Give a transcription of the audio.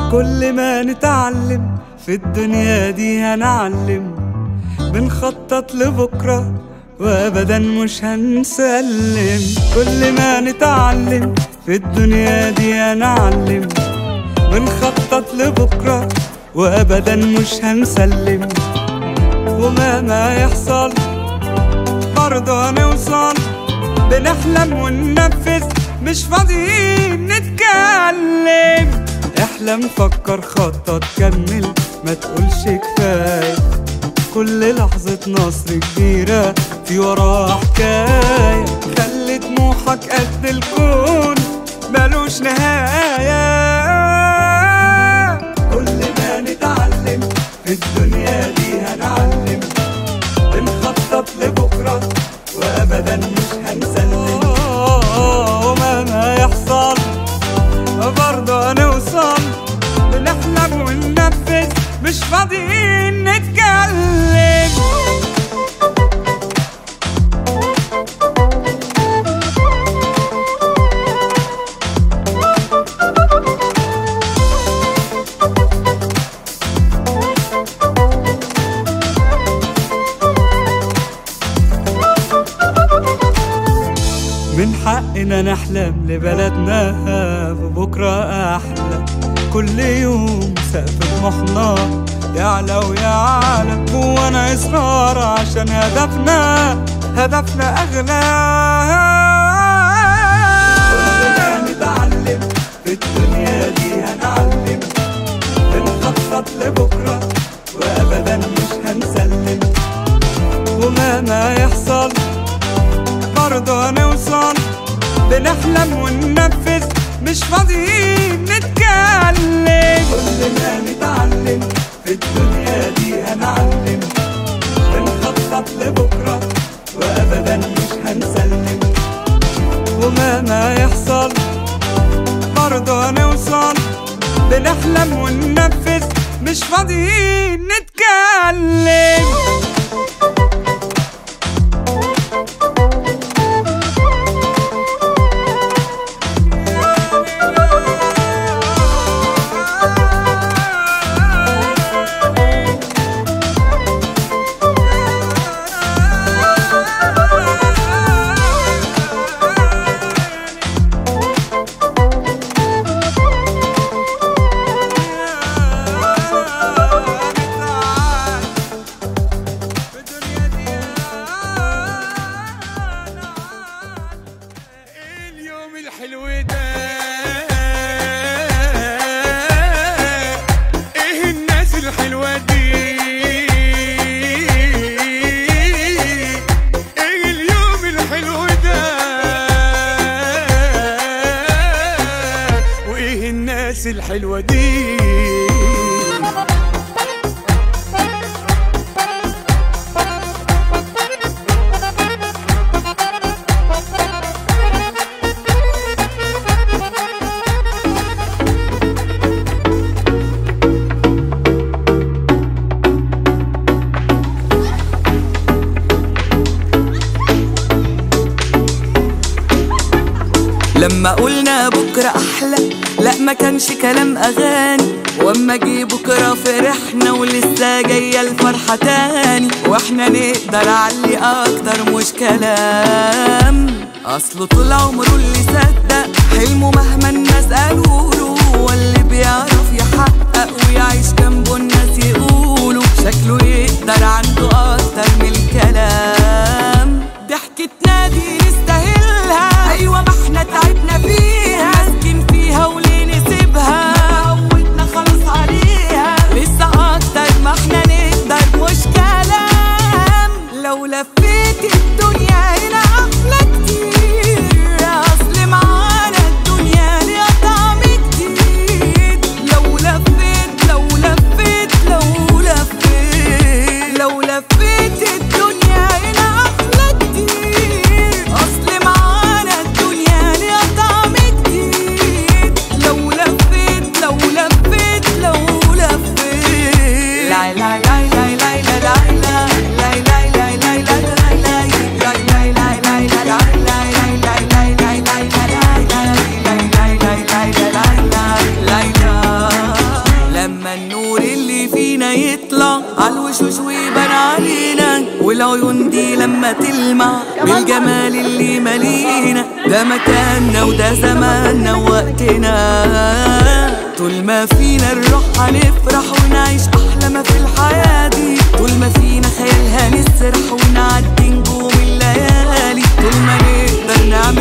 كل ما نتعلم في الدنيا دي هنعلم بنخطط لبكرة وأبدا مش هنسلم كل ما نتعلم في الدنيا دي هنعلم بنخطط لبكرة وأبدا مش هنسلم ومهما يحصل برضه هنوصل بنحلم وننفذ مش فاضيين نتكلم احلم فكر خطط كمل ما تقولش كفاية كل لحظة نصر كبيرة في وراها حكاية خلي طموحك قد الكون ملوش نهاية كل ما نتعلم في الدنيا دي هنعلم بنخطط لبكرة وأبدا مش هنسلم ومهما يحصل برضه هنوصل بنحلم وننفذ مش فاضيين نتكلم من حقنا نحلم لبلدنا ببكرة أحلى كل يوم سقف طموحنا يعلى ويعلى جوانا إصرار عشان هدفنا هدفنا أغلى كلنا نتعلم في الدنيا دي هنعلم بنخطط لبكرة وأبدا مش هنسلم ومهما يحصل برضه هنوصل بنحلم وننفذ مش فاضيين نتكلم كل ما نتعلم في الدنيا دي هنعلم بنخطط لبكرة وأبدا مش هنسلم ومهما يحصل برضه هنوصل بنحلم وننفذ مش فاضيين نتكلم اليوم الحلو ده ايه الناس الحلوة دي ايه اليوم الحلو ده وايه الناس الحلوة دي لما قلنا بكرة أحلى لا ما كانش كلام أغاني واما جه بكرة فرحنا ولسه جاية الفرحة تاني واحنا نقدر علي أكتر مش كلام أصله طول عمره اللي صدق حلمه مهما الناس قالوله هو اللي بيعرف يحقق ويعيش جنبه الناس يقولوا شكله يقدر عنده أكتر من الكلام ضحكتنا دي نستاهلها أيوة ما احنا تعبنا فيها ماسكين فيها وليه نسيبها عودنا خلاص عليها لسه أكتر ما احنا نقدر مش كلام لو لفيت الدنيا هنا أحلى كتير أصل معانا الدنيا ليها طعم جديد لو لفيت لو لفيت لو لفيت لو لفيت الدنيا هنا أحلى كتير العيون دي لما تلمع بالجمال اللي مالينا ده مكاننا وده زماننا ووقتنا طول ما فينا الروح هنفرح ونعيش احلى ما في الحياة دي طول ما فينا خيال هنسرح ونعدي نجوم الليالي طول ما نقدر نعمل